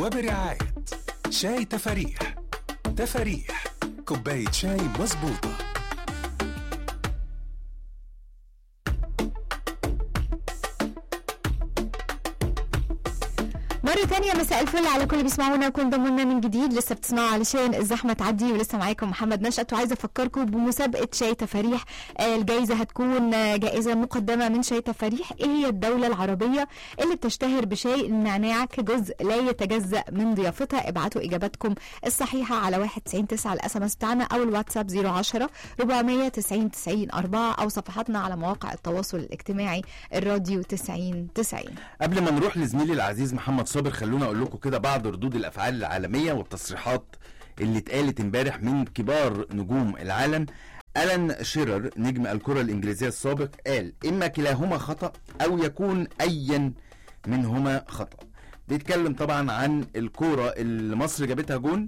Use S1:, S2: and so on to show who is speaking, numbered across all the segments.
S1: وبرعاية شاي تفاريح تفاريح كوباية شاي مظبوطة
S2: مرة تانية مساء الفل على كل اللي بيسمعونا وكل ضمنا من جديد لسه بتسمعوا علشان الزحمة تعدي ولسه معاكم محمد نشأت وعايزة أفكركم بمسابقة شاي تفاريح آه، الجايزة هتكون آه، جائزة مقدمة من شاي تفاريح إيه هي الدولة العربية اللي بتشتهر بشاي النعناع كجزء لا يتجزأ من ضيافتها ابعتوا إجاباتكم الصحيحة على 199 الاس ام اس بتاعنا أو الواتساب 010 490 90 4 أو صفحاتنا على مواقع التواصل الاجتماعي الراديو 90 90
S3: قبل ما نروح لزميلي العزيز محمد صابر خلونا اقول لكم كده بعض ردود الافعال العالميه والتصريحات اللي اتقالت امبارح من كبار نجوم العالم ألان شيرر نجم الكرة الإنجليزية السابق قال إما كلاهما خطأ أو يكون أيا منهما خطأ بيتكلم طبعا عن الكورة اللي مصر جابتها جون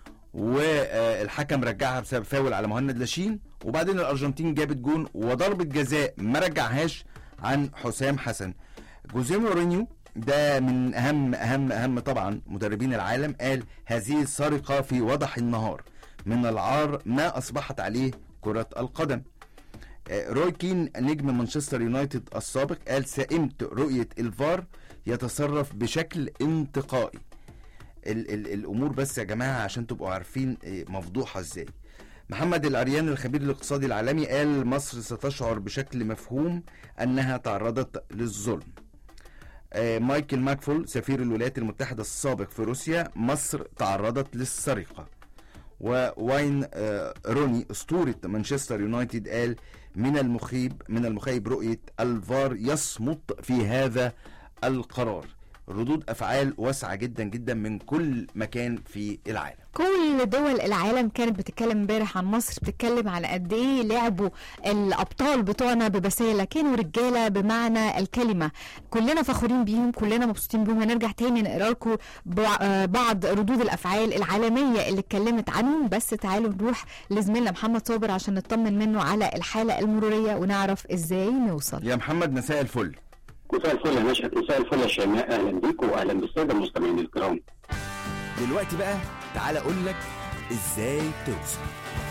S3: والحكم رجعها بسبب فاول على مهند لاشين وبعدين الارجنتين جابت جون وضربة جزاء ما رجعهاش عن حسام حسن جوزيه مورينيو ده من اهم اهم اهم طبعا مدربين العالم قال هذه سرقة في وضح النهار من العار ما اصبحت عليه كرة القدم آه، روي كين نجم مانشستر يونايتد السابق قال سئمت رؤية الفار يتصرف بشكل انتقائي ال ال الامور بس يا جماعه عشان تبقوا عارفين إيه مفضوحه ازاي محمد العريان الخبير الاقتصادي العالمي قال مصر ستشعر بشكل مفهوم انها تعرضت للظلم آه، مايكل ماكفول سفير الولايات المتحدة السابق في روسيا مصر تعرضت للسرقة وواين آه، روني أسطورة مانشستر يونايتد قال من المخيب من المخيب رؤية الفار يصمت في هذا القرار ردود أفعال واسعة جدا جدا من كل مكان في العالم
S2: كل دول العالم كانت بتتكلم امبارح عن مصر بتتكلم على قد ايه لعبوا الابطال بتوعنا ببساله كانوا رجاله بمعنى الكلمه كلنا فخورين بيهم كلنا مبسوطين بيهم هنرجع تاني نقرا لكم بع- آه، بعض ردود الافعال العالميه اللي اتكلمت عنهم بس تعالوا نروح لزميلنا محمد صابر عشان نطمن منه على الحاله المروريه ونعرف ازاي نوصل
S3: يا محمد مساء الفل
S4: مساء الفل يا نشأت مساء الفل يا شيماء اهلا بيكم واهلا بالساده المستمعين الكرام
S5: دلوقتي بقى تعالى اقول لك ازاي توصل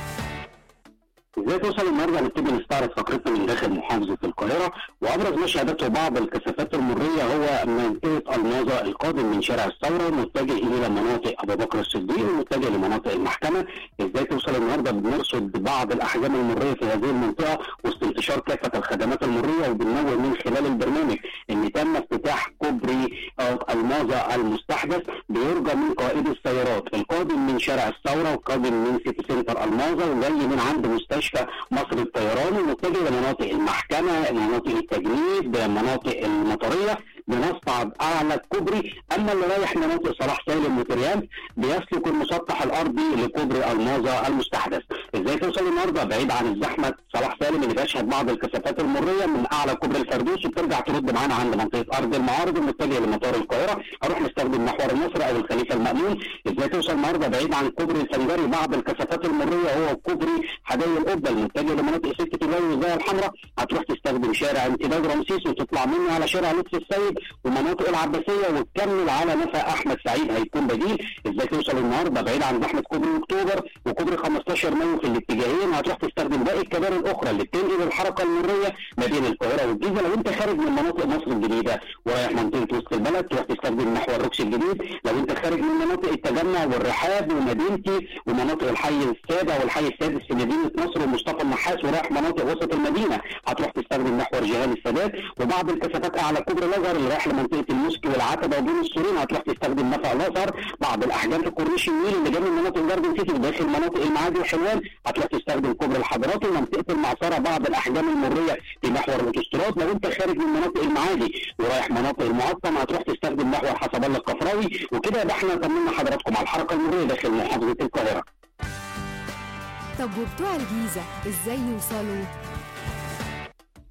S4: ازاي توصل النهارده هنبتدي نستعرض فقرتنا من داخل محافظه القاهره وابرز ما شهدته بعض الكثافات المريه هو منطقه الماظه القادم من شارع الثوره متجه الى مناطق ابو بكر الصديق ومتجه لمناطق المحكمه ازاي توصل النهارده بنرصد بعض الاحجام المريه في هذه المنطقه وسط انتشار كافه الخدمات المريه وبننوه من خلال البرنامج ان تم افتتاح كوبري آه، الماظه المستحدث بيرجى من قائد السيارات القادم من شارع الثوره والقادم من سيتي سنتر الماظه وجاي من عند مستشفى مصر الطيران ومتجه لمناطق المحكمه مناطق التجنيد مناطق المطريه بنصعد اعلى الكوبري اما اللي رايح مناطق صلاح سالم وتريان بيسلك المسطح الارضي لكوبري الماظه المستحدث ازاي توصل النهارده بعيد عن الزحمه صلاح سالم اللي بيشهد بعض الكثافات المريه من اعلى كوبري الفردوس وبترجع ترد معانا عند منطقه ارض المعارض المتجهه لمطار القاهره هروح نستخدم محور النصر او الخليفه المامون ازاي توصل النهارده بعيد عن كوبري الفنجري بعض الكثافات المريه هو كوبري حدائق القبه المتجه لمناطق سكه الوادي والزاويه الحمراء هتروح تستخدم شارع امتداد رمسيس وتطلع منه على شارع لطفي السيد ومناطق العباسيه وتكمل على نفق احمد سعيد هيكون بديل ازاي توصل النهارده بعيد عن زحمه كوبري اكتوبر وكوبري 15 مايو في الاتجاهين هتروح تستخدم باقي الكباري الاخرى اللي بتنقل الحركه المريه ما بين القاهره والجيزه لو انت خارج من مناطق مصر الجديده ورايح منطقه وسط البلد تروح تستخدم محور روكسي الجديد لو انت خارج من مناطق التجمع والرحاب ومدينتي ومناطق الحي السابع والحي السادس في مدينه نصر ومصطفى النحاس ورايح مناطق وسط المدينه هتروح تستخدم محور جهان السادات وبعض الكثافات اعلى كوبري الازهر اللي رايح لمنطقه المسك والعتبه وبين السورين هتروح تستخدم نفق الازهر بعض الاحجام في كورنيش النيل اللي جاي من مناطق جاردن سيتي وداخل مناطق المعادي وحلوان هتروح تستخدم كوبري الحضارات ومنطقه المعصره بعض الاحجام المريه في محور الاوتوستراد لو انت خارج من مناطق المعادي ورايح مناطق المعظم هتروح تستخدم محور حسب الله الكفراوي وكده يبقى احنا طمنا حضراتكم على الحركه المريه داخل محافظه القاهره
S2: طب وبتوع الجيزه ازاي يوصلوا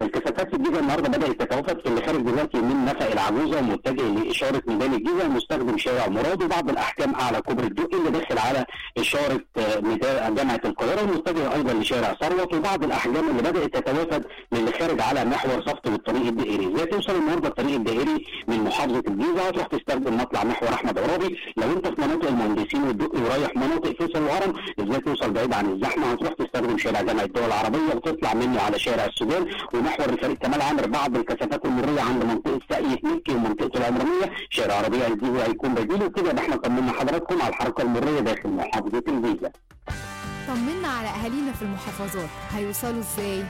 S4: الكثافات في الجيزه النهارده بدات تتوافد في اللي خارج دلوقتي من نفق العجوزه ومتجه لاشاره ميدان الجيزه مستخدم شارع مراد وبعض الاحكام اعلى كوبري الدقي اللي داخل على اشاره آه، ميدان جامعه القاهره ومتجه ايضا لشارع ثروت وبعض الاحجام اللي بدات تتوافد من اللي خارج على محور صفت والطريق الدائري ازاي توصل النهارده الطريق الدائري من محافظه الجيزه هتروح تستخدم مطلع محور احمد عرابي لو انت في مناطق المهندسين والدقي ورايح مناطق فيصل وهرم ازاي توصل بعيد عن الزحمه هتروح تستخدم شارع جامعه الدول العربيه وتطلع منه على شارع السودان ومحور الفريق كمال عامر بعض الكثافات المريه عند منطقه ساقية مكي ومنطقه العمرانيه شارع ربيع الجيزه هيكون بديل وكده يبقى احنا طمنا حضراتكم على الحركه المريه داخل محافظه الجيزه
S2: طمنا على اهالينا في المحافظات هيوصلوا ازاي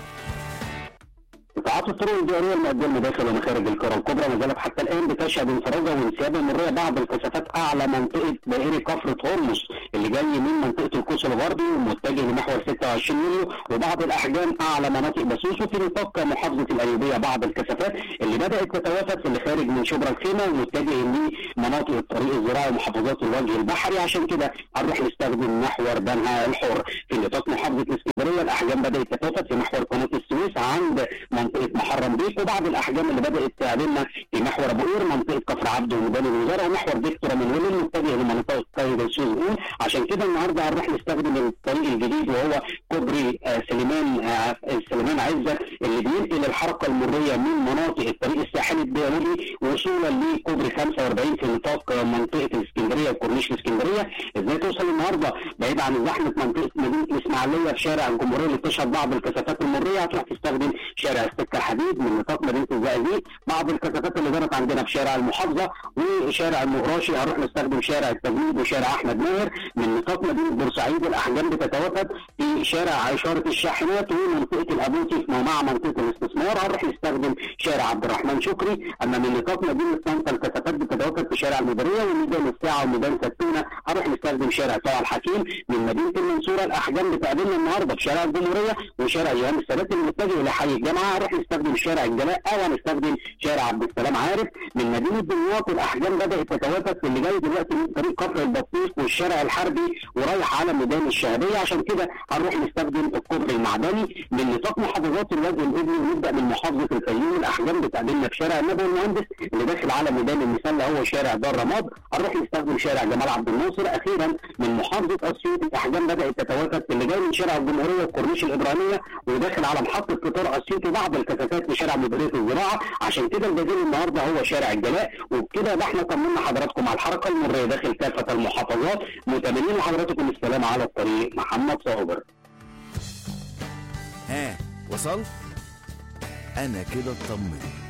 S4: قطاعات الطرق الجاريه المقدمه داخل ومخارج القرى الكبرى ما زالت حتى الان بتشهد انفراجه وانسيابه مريه بعض الكثافات اعلى منطقه دائري كفر هرمز اللي جاي من منطقه القوس الغربي ومتجه لمحور 26 يوليو وبعض الاحجام اعلى مناطق بسوس وفي نطاق محافظه القليوبيه بعض الكثافات اللي بدات تتوافد في اللي خارج من شبرا الخيمه ومتجه لمناطق الطريق الزراعي ومحافظات الوجه البحري عشان كده هنروح نستخدم محور بنها الحر في نطاق محافظه الاسكندريه الاحجام بدات تتوافد في محور قناه السويس عند منطقه محرم بيك وبعض الاحجام اللي بدات تقابلنا في محور ابو قير منطقه كفر عبده وميدان الوزاره ومحور فيكتورا من ولل متجه لمنطقه قيد السويس الاولى عشان كده النهارده هنروح نستخدم الطريق الجديد وهو كوبري آه، سليمان آه، سليمان عزه اللي بينقل الحركه المريه من مناطق الطريق الساحلي الدائري وصولا لكوبري 45 في نطاق آه، منطقه الاسكندريه وكورنيش الاسكندريه ازاي توصل النهارده بعيد عن زحمه منطقه مدينه الاسماعيليه في شارع الجمهوريه اللي بتشهد بعض الكثافات المريه هتروح تستخدم شارع السكه الحديد من نطاق مدينه الزقازيق بعض الكثافات اللي جرت عندنا في شارع المحافظه وشارع المغراشي هنروح نستخدم شارع التجنيد وشارع احمد ماهر من نطاق مدينه بورسعيد الاحجام بتتوافد في شارع اشاره الشاحنات ومنطقه الابوسي مع منطقه الاستثمار هنروح نستخدم شارع عبد الرحمن شكري اما من نطاق مدينه طنطا الكثافات بتتوافد في شارع المديريه وميدان الساعه وميدان ستونه هنروح نستخدم شارع طه الحكيم من مدينه المنصوره الاحجام بتقابلنا النهارده في شارع الجمهوريه وشارع ايهاب السادات المتجه لحي الجامعه هنروح نستخدم شارع الجلاء او هنستخدم شارع عبد السلام عارف من مدينه دمياط الاحجام بدات تتوافد في اللي جاي دلوقتي من طريق كفر البطيخ والشارع الحربي ورايح على ميدان الشهريه عشان كده هنروح نستخدم الكوبري المعدني من نطاق محافظات الوجه الابني ونبدا من محافظه الفيوم الاحجام بتقابلنا في شارع النبي المهندس اللي داخل على ميدان المسله هو شارع دار رماد هنروح نستخدم شارع جمال عبد الناصر اخيرا من محافظه اسيوط الاحجام بدات تتوافد في اللي جاي من شارع الجمهوريه والكورنيش الابراهيميه وداخل على محطه قطار اسيوط وبعض الكثافات في شارع مديريه الزراعه عشان كده البديل النهارده هو شارع الجلاء وبكده يبقى احنا طمنا حضراتكم على الحركه المريه داخل كافه المحافظات متمنين لحضراتكم السلام على الطريق محمد صابر
S5: ها وصلت انا كده اطمنت